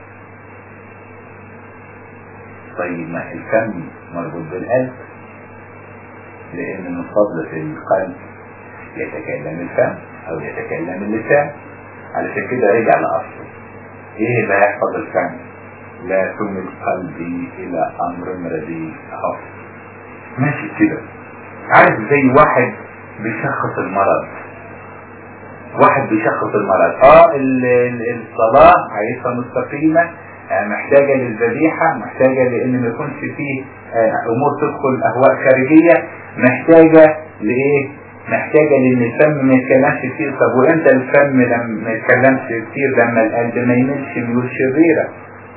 طيب ما الفم مربوط بالقلب لان من فضلة القلب يتكلم الفم او يتكلم اللسان علشان كده رجع لاصله ايه اللي هيحفظ الفم لا تمل قلبي الى امر رديء اهو ماشي كده عارف زي واحد بيشخص المرض واحد بيشخص المرض اه الصلاة عايزها مستقيمة محتاجة للذبيحة محتاجة لان ما يكونش فيه امور تدخل اهواء خارجية محتاجة لايه محتاجة لان الفم ما يتكلمش كتير طب وامتى الفم لما ما يتكلمش كتير لما القلب ما يملش ميول شريرة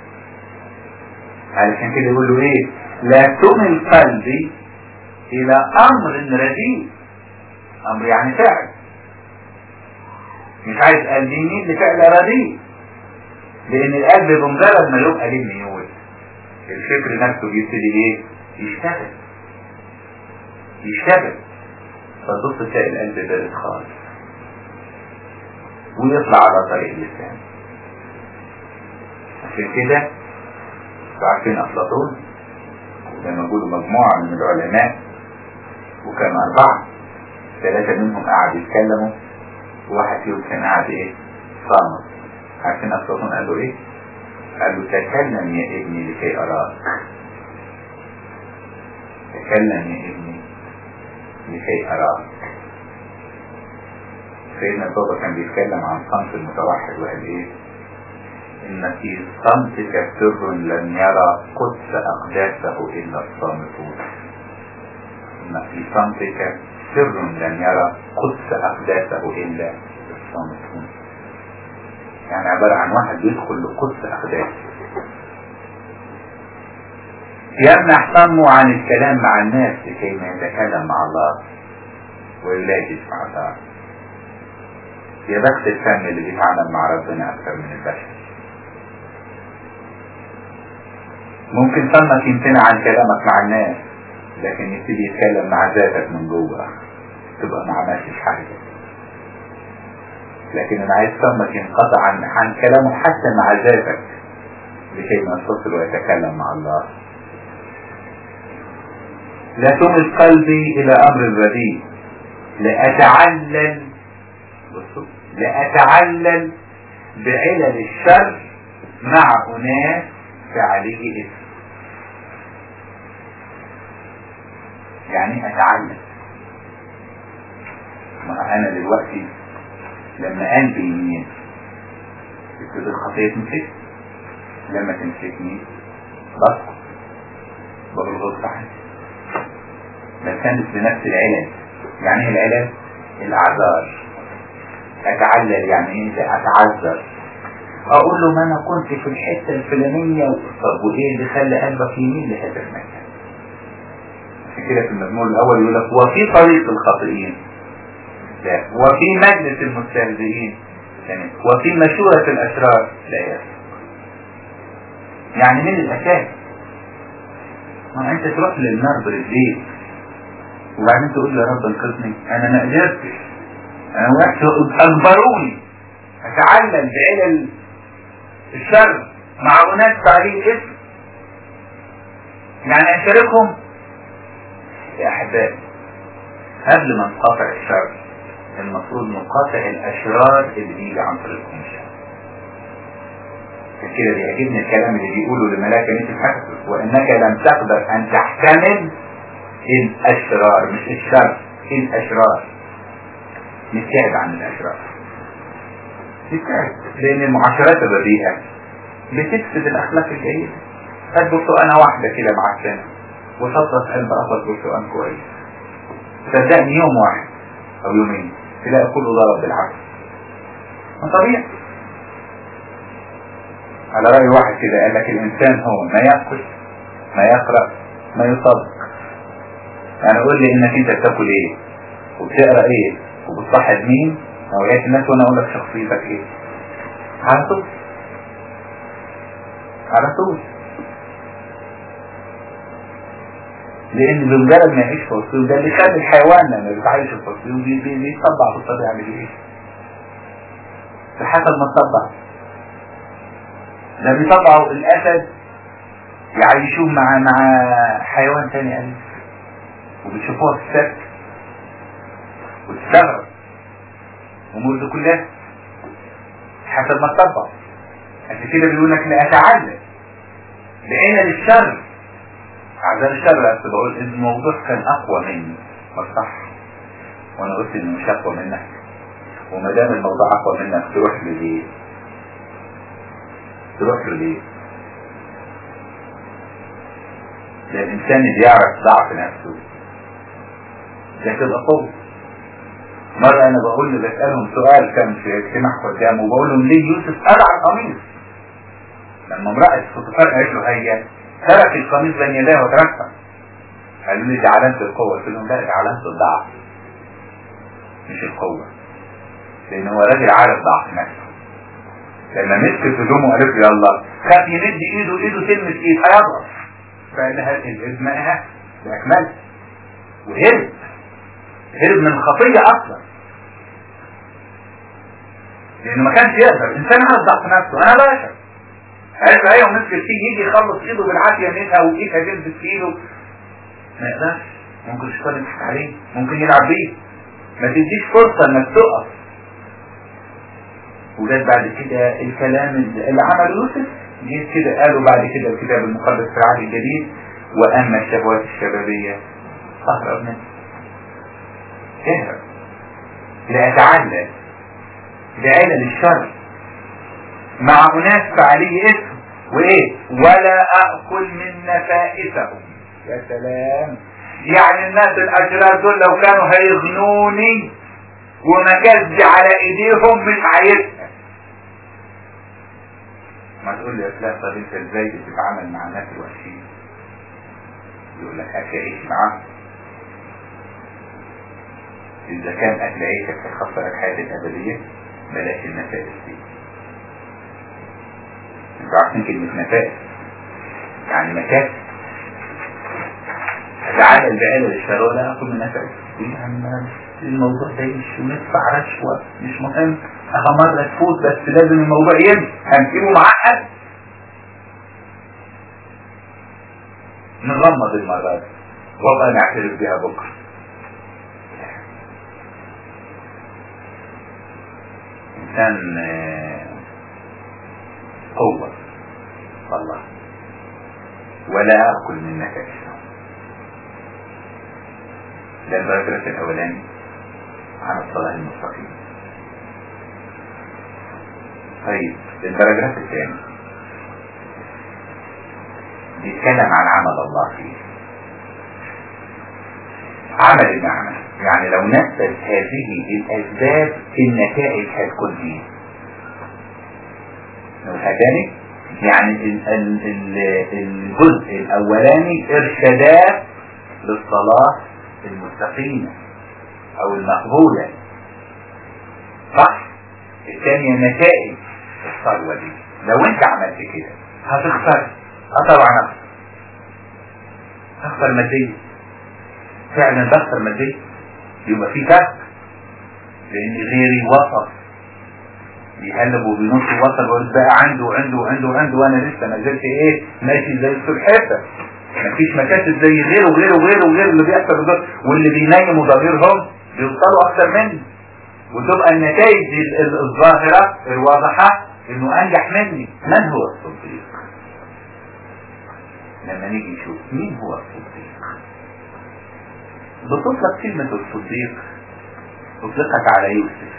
علشان كده يقول له ايه لا تمل قلبي الى امر رديء امر يعني فعل مش عايز قلبي يميل لفعل رديء لان القلب بمجرد ما يبقى ليه ميول الفكر نفسه بيبتدي ايه يشتغل يشتغل فتبص تلاقي القلب بارد خالص ويطلع على طريق اللسان عشان كده عارفين افلاطون لما يقولوا مجموعة من العلماء وكانوا أربعة ثلاثة منهم قعدوا يتكلموا وواحد فيهم كان قاعد إيه صامت عارفين أفلاطون قال له إيه؟ قال له تكلم يا ابني لكي أراك تكلم يا ابني لكي أراك سيدنا بابا كان بيتكلم عن صمت المتوحد وقال إيه؟ إن في صمتك سر لن يرى قدس أقداسه إلا الصامتون إن في صمتك سر لن يرى قدس أقداسه إلا الصامتون يعني عبارة عن واحد يدخل لقدس أقداسه يمنح فمه عن الكلام مع الناس لكي ما يتكلم مع الله ويلاقي مع الله يا بخت الفم اللي بيتعامل مع ربنا اكثر من البشر ممكن فمك يمتنع عن كلامك مع الناس لكن يبتدي يتكلم مع ذاتك من جوه تبقى ما عملتش حاجه لكن انا عايز فمك ينقطع عن عن كلامه حتى مع ذاتك لكي ما يتصل ويتكلم مع الله لا تمل قلبي الى امر الرديء لاتعلل بصوا لاتعلل بعلل الشر مع اناس فعليه اسم يعني اتعلم ما انا دلوقتي لما قلبي يمين تبتدي الخطية تمسك لما تمسكني بسقط بقول غلط عني بستند بنفس العلاج يعني ايه العلاج الاعذار اتعلل يعني ايه اتعذر اقول له ما انا كنت في الحتة الفلانية طب وايه اللي خلى قلبك يميل لهذا المكان عشان كده في المزمور الاول يقول لك وفي طريق الخاطئين لا وفي مجلس المستهزئين وفي مشورة الاشرار لا يسمع يعني من الاساس ما انت تروح للنار برجليك وبعدين تقول يا رب انقذني انا ما قدرتش انا وقت اجبروني اتعلم بعلل الشر مع اناس فعليه اسم يعني اشاركهم يا احبائي قبل ما نقاطع الشر المفروض نقاطع الاشرار اللي بيجي عن طريقهم الشر عشان كده بيعجبني الكلام اللي بيقوله لملاك كنيسة حفظ وانك لم تقدر ان تحتمل الاشرار مش الشر الاشرار نبتعد عن الاشرار نبتعد لان المعاشرات الرديئة بتفسد الاخلاق الجيدة هات برتقانة واحدة كده معفنة وحطها في قلب قفص برتقان كويس صدقني يوم واحد او يومين تلاقي كله ضرب بالعكس ما طبيعي على رأي واحد كده قال لك الإنسان هو ما يأكل ما يقرأ ما يصدق يعني قول لي إنك أنت بتاكل إيه وبتقرأ إيه وبتصاحب مين نوعية الناس وأنا أقول لك شخصيتك إيه على طول على طول لأن بمجرد ما يعيش في وسطهم ده اللي يخلي الحيوان لما بيتعايش في وسطهم بيطبع في الطبيعة يعمل إيه؟ بحسب ما تطبع ده بيطبعوا الاسد يعيشوه مع مع حيوان تاني أليف وبيشوفوها في السبت وتستغرب امور دي كلها حسب ما تطبع عشان كده بيقول لك لا اتعلم بعين للشر عذاب الشر بس بقول ان الموضوع كان اقوى مني صح وانا قلت انه مش اقوى منك وما دام الموضوع اقوى منك تروح ليه تروح له ليه ده الانسان اللي يعرف ضعف نفسه ده تبقى قوة مرة انا بقول له بسألهم سؤال كان في اجتماع قدامه وبقول لهم ليه يوسف قلع القميص لما امرأة فوتوفار قالت له هيا ترك القميص بين يديه وتركها قالوا لي دي علامة القوة قلت لهم لا دي علامة الضعف مش القوة لان هو راجل عارف ضعف نفسه لما مسكت هدومه وقالت له يلا خاف يمد ايده ايده تلمس ايد هيضرب فقال لها الإذ مائها بأكمل وهرب هرب من الخطية أصلا لأنه ما كانش يقدر إنسان عايز ضعف نفسه أنا بشر عارف ايه ومسك فيه يجي يخلص ايده بالعافية منها وايدها تلبس في ايده ما يقدرش ممكن الشيطان يضحك عليه ممكن يلعب بيه ما تديش فرصة انك تقف وجات بعد كده الكلام اللي عمله يوسف جيت كده قالوا بعد كده الكتاب المقدس في العهد الجديد واما الشهوات الشبابية اهرب منها اهرب لا اتعلم بعلل الشر مع اناس فعليه اسم وايه ولا اكل من نفائسهم يا سلام يعني الناس الاشرار دول لو كانوا هيغنوني ومجازي على ايديهم مش عايزها ما تقول لي يا فلان طب انت ازاي بتتعامل مع الناس الوحشين يقول لك اكل عيش معاه اذا كان اكل عيشك هيخسرك حياة الابدية بلاش النفائس دي انتوا عارفين كلمة نفائس يعني مكاسب تعالى البقالة اللي اشتروها لا اكل من نفائس دي عم الموضوع ده مش وندفع رشوة مش مهم اها مرة تفوت بس لازم الموضوع يمشي هنسيبه معقد نغمض المرات والله نعترف بها بكرة انسان قوة والله ولا اكل من نتائجه ده البراجراف الاولاني عن الصلاة المستقيم طيب البراجراف الثاني بيتكلم عن عمل الله فيه عمل النعمة يعني لو نفذ هذه الأسباب النتائج هتكون ايه تاني يعني ال ال ال الجزء الأولاني إرشادات للصلاة المستقيمة أو المقبولة صح الثانية نتائج الصلوة دي لو انت عملت كده هتخسر اه طبعا اخسر اخسر ماديا فعلا بخسر ماديا يبقى في كسب لان غيري وصل بيهلب وبينط وصل ويقول بقى عنده وعنده وعنده وعنده وانا لسه ما زلت ايه ماشي زي السلحفه مفيش مكاسب زي غيره وغيره وغيره وغيره اللي بيحصل بالظبط واللي بينيموا ضميرهم بيوصلوا اكتر مني وتبقى النتائج الظاهرة الواضحة انه انجح مني من هو الصديق لما نيجي نشوف مين هو الصديق بتطلق كلمة الصديق اطلقت على يوسف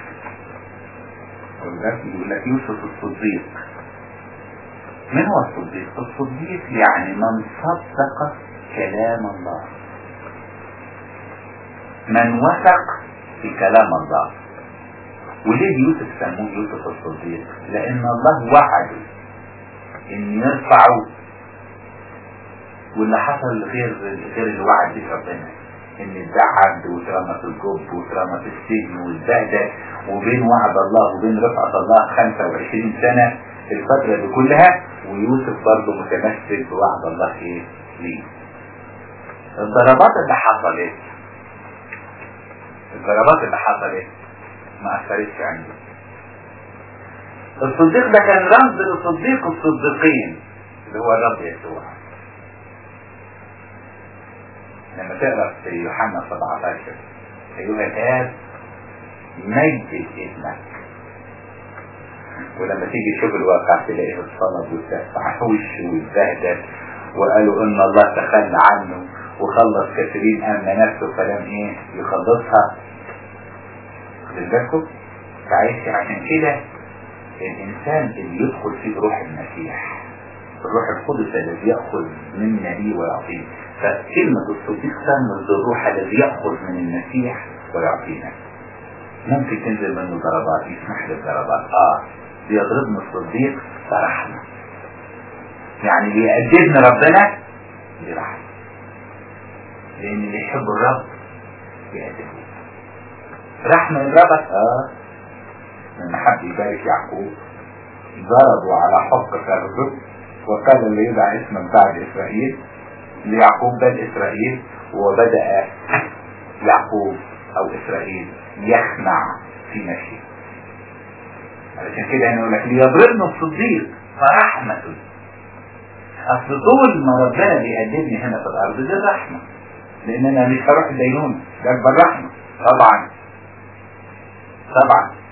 يقول لك يوسف الصديق من هو الصديق الصديق يعني من صدق كلام الله من وثق في كلام الله وليه يوسف سموه يوسف الصديق لان الله وعده ان يرفعه واللي حصل غير غير اللي وعد به ربنا ان ادعى عبد واترمى في الجب واترمى في السجن واتبهدل وبين وعد الله وبين رفعة الله 25 سنة الفترة دي كلها ويوسف برضه متمسك بوعد الله ايه ليه الضربات اللي حصلت الضربات اللي حصلت ما اثرتش عنده الصديق ده كان رمز للصديق الصديقين اللي هو الرب يسوع لما تقرا في يوحنا 17 ايها الاب مجد ابنك ولما تيجي تشوف الواقع تلاقيه اتصلب وتفحوش واتبهدل وقالوا ان الله تخلى عنه وخلص كثيرين اما نفسه فلم ايه يخلصها بالكم فعايش عشان كده الانسان اللي يدخل فيه روح المسيح الروح القدس الذي يأخذ من نبي ويعطيه فكلمة الصديق ترمز للروح الذي يأخذ من المسيح ويعطينا ممكن تنزل منه ضربات يسمح للضربات اه بيضربنا الصديق فرحنا يعني بيأدبنا ربنا برحمة لأن اللي يحب الرب يأدبه رحمة الربط اه لما حب يبارك يعقوب ضربوا على حق فرده وقال اللي يدعى اسما بعد اسرائيل ليعقوب بل اسرائيل وبدأ يعقوب او اسرائيل يخنع في مشي علشان كده انا اقول لك ليضربنا الصديق فرحمة اصل طول ما ربنا بيقدمني هنا في الارض دي رحمة لان انا مش هروح الدينونة ده اكبر رحمة طبعا طبعا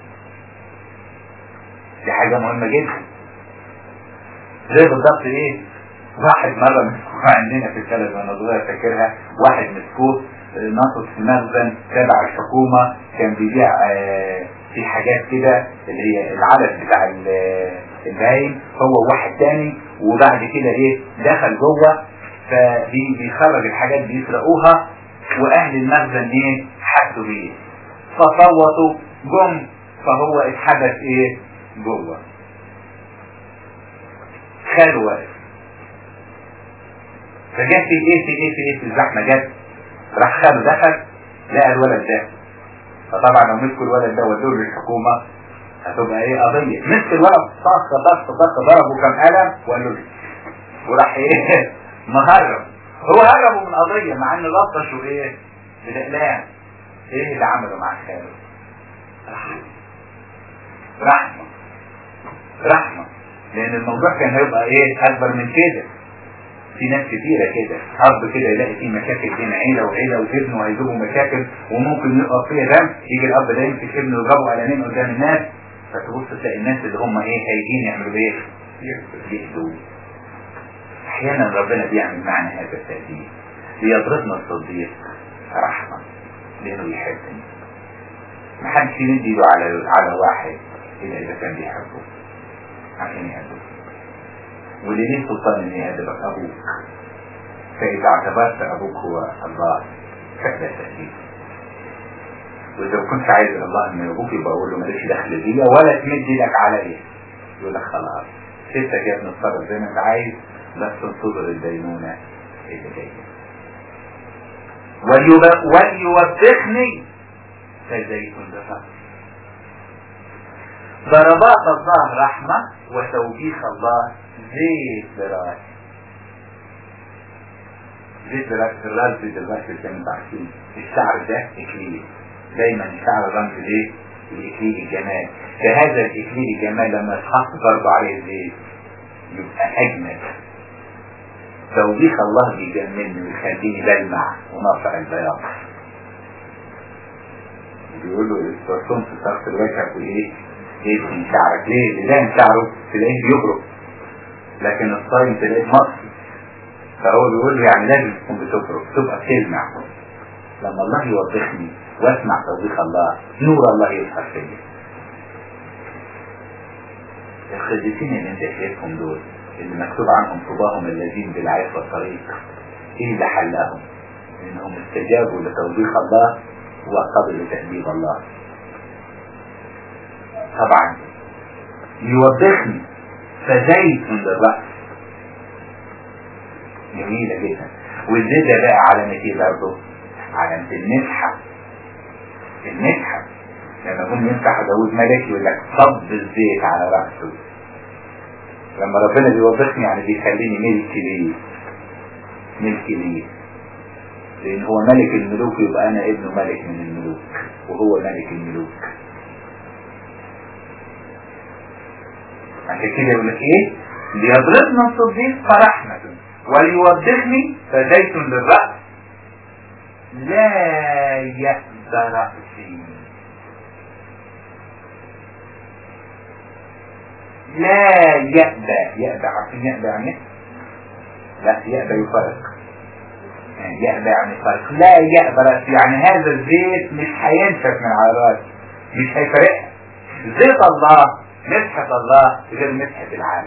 دي حاجة مهمة جدا زي بالضبط ايه واحد مرة مسكوه عندنا في البلد وانا صغير فاكرها واحد مسكوه ناقص في مخزن تابع الحكومة كان بيبيع آه في حاجات كده اللي هي العدد بتاع البهايم هو واحد تاني وبعد كده ايه دخل جوه فبيخرج الحاجات بيسرقوها واهل المخزن ايه حسوا بيه فصوتوا جم فهو اتحدث ايه جوه خاله واقف فجت في ايه في ايه في ايه في الزحمه جت راح خده دخل لقى الولد ده فطبعا لو مسكوا الولد ده ودوه للحكومه هتبقى ايه قضيه مسك الولد طخ طخ طخ ضربه كم قلم وقال له وراح ايه مهرب هو هربوا من قضيه مع ان لطشوا ايه بالاقلام ايه اللي عمله مع خاله رحمه رحمه رحمه لان الموضوع كان هيبقى ايه اكبر من كده في ناس كتيرة كده أب كده يلاقي فيه مشاكل بين عيلة وعيلة وابنه وهيجيبوا مشاكل وممكن يقف فيها دم يجي الأب ده يمسك ابنه ويضربه قلمين قدام الناس فتبص تلاقي الناس اللي هم إيه هايجين يعملوا إيه؟ يهدوا أحيانا ربنا بيعمل معنا هذا التأثير بيضربنا الصديق رحمة لأنه بيحبني محدش يمد ايده على على واحد إلا إذا كان بيحبه عشان يهدوه واللي ليه سلطان ان يأدبك ابوك فاذا اعتبرت ابوك هو الله فهذا تأديب واذا ما كنتش عايز الله ان ابوك يبقى اقول له مالكش دخل بيا ولا تمد ايدك عليا يقول لك خلاص سيبتك يا ابني اتصرف زي ما انت عايز بس انتظر الدينونة اللي جاية وليوبخني فزيت للرأس ضربات الله رحمة وتوبيخ الله زيت براس زيت براس الراس زيت الراس زي ما عارفين الشعر ده اكليل دايما الشعر رمز ليه الاكليل الجمال فهذا الاكليل الجمال لما يتحط برضه عليه الزيت يبقى اجمل توبيخ الله بيجملني ويخليني بلمع وناصع البياض بيقولوا استرسلت في طرف الوجه وايه ايه في شعرك ليه اللي دايم شعره تلاقيه بيبرق لكن الصايم تلاقيه مصر فهو بيقول له يعني لازم تكون بتبرق تبقى بتلمع لما الله يوضحني واسمع توبيخ الله نور الله يظهر فيا الخزيتين اللي انت شايفهم دول اللي مكتوب عنهم طباهم الذين بالعيش والطريق ايه اللي حلهم انهم استجابوا لتوبيخ الله وقبلوا تأديب الله طبعا يوضحني فزيت للرأس جميلة جدا والزيت ده بقى علامة ايه برضه؟ علامة المسحة المسحة لما يكون يمسح داود ملك يقول لك صب الزيت على رأسه لما ربنا بيوظفني يعني بيخليني ملك ليه ملك ليه لان هو ملك الملوك يبقى انا ابنه ملك من الملوك وهو ملك الملوك عشان كده يقول لك ايه ليضربنا الصديق فرحمة وليوضحني فزيت للرأس لا يأبى رأسي لا يأبى يأبى عارفين يأبى يعني لا يأبى يفرق يعني يأبى يعني فرق لا يأبى رأسي يعني هذا الزيت مش هينشف من على رأسي مش هيفرقها زيت الله مسحة الله غير مسحة العالم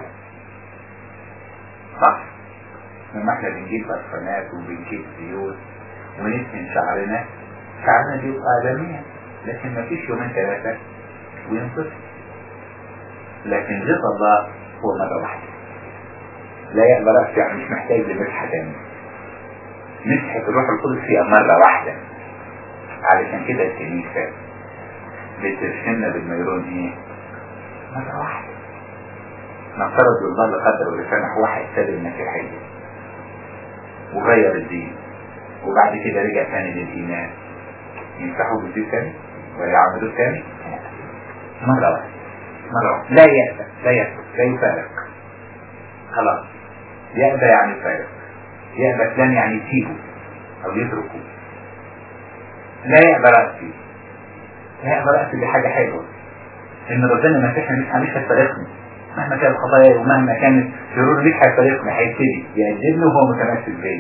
صح لما احنا بنجيب برفانات وبنجيب زيوت ونسمن شعرنا شعرنا بيبقى آدميا لكن ما فيش يومين ثلاثة وينطفي لكن زيت الله هو مرة واحدة لا يقبل رأس يعني مش محتاج لمسحة تانية مسحة الروح القدس فيها مرة واحدة علشان كده الكنيسة بترسمنا بالميرون ايه مرة واحدة نفترض الله قدر ولسانح واحد ساب المسيحية وغير الدين وبعد كده رجع تاني للإيمان يمسحوه بالدين تاني ولا يعملوه تاني مرة واحدة مرة واحدة لا يأبى لا يأبى لا يفارق خلاص يأبى يعني يفارق يأبى فلان يعني يسيبه أو يتركه لا يأبى رأسي لا يأبى رأسي دي حاجة حلوة إن ربنا مسيحنا مش مش هيفارقني مهما كانت خطاياي ومهما كانت شرور مش هيفارقني هيبتدي يقدمني وهو متمسك بيا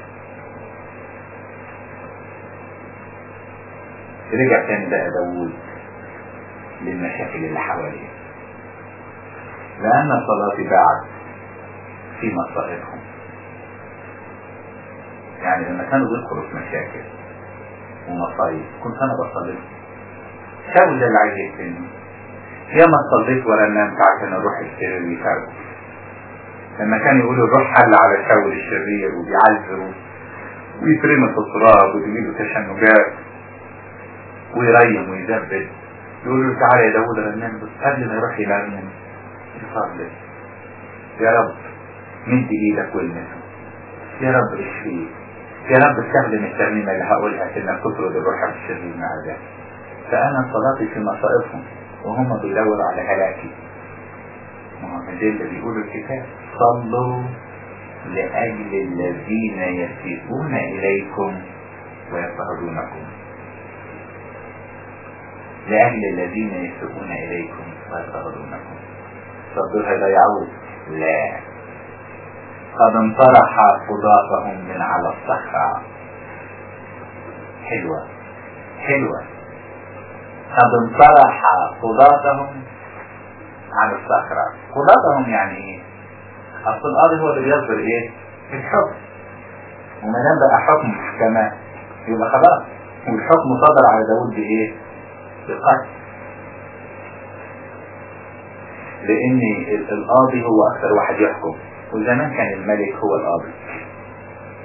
رجع تاني بقى داوود للمشاكل اللي حواليه لأن صلاتي بعد في مصائبهم يعني لما كانوا بيدخلوا في مشاكل ومصايب كنت أنا بصلي شاول ده اللي عايز يقتلني يا ما صليت ولا نمت عشان اروح اشتري لي فرق لما كان يقول الروح حل على شاول الشرير وبيعذبه ويترمي في التراب ويجيله تشنجات ويريم ويدبل يقول له تعالى يا داوود رنم بس قبل ما يروح يرنم يصلي يا رب مد ايدك والمسه يا رب اشفيه يا رب استخدم الترنيمه اللي هقولها في انك تطرد الروح الشرير مع ذلك فانا صلاتي في مصائفهم وهم بيدوروا على هلاكي ما هو ده اللي بيقولوا الكتاب صلوا لأجل الذين يسيئون إليكم ويضطهدونكم لأجل الذين يسيئون إليكم ويضطهدونكم صدرها لا يعود لا قد انطرح قضاتهم من على الصخرة حلوة حلوة قد انطرح قضاتهم عن الصخرة قضاتهم يعني ايه اصل القاضي هو اللي بيصدر ايه الحكم وما دام بقى حكم محكمة يبقى خلاص والحكم صدر على داود بايه بالقتل لان القاضي هو اكثر واحد يحكم وزمان كان الملك هو القاضي